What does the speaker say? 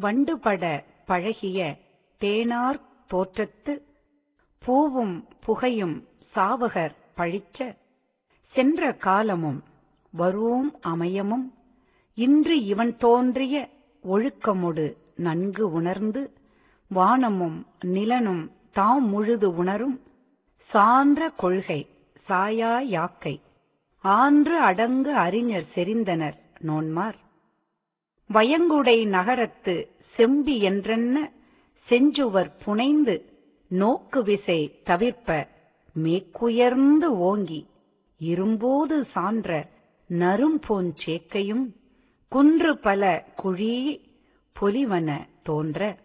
வண்டுபட பழகிய தேனார் தோற்றத்து பூவும் புகையும் சாவகர் பழிச்ச சென்ற காலமும் வரூம் அமையமும் இன்று இவன் தோன்றிய ஒழுக்கமொடு நன்கு உணர்ந்து வானமும் நிலனும் தாம் முழுது உணரும் சான்ற கொள்கை சாயா யாக்கை ஆன்று அடங்கு அறிஞர் செறிந்தனர் நோன்மார் வயங்குடை நகரத்து செம்பி என்றென்ன செஞ்சுவர் புனைந்து நோக்கு விசை தவிர்ப்ப மேக்குயர்ந்து ஓங்கி இரும்போது சான்ற நறும்பூஞ் சேக்கையும் குன்று பல குழி பொலிவன தோன்ற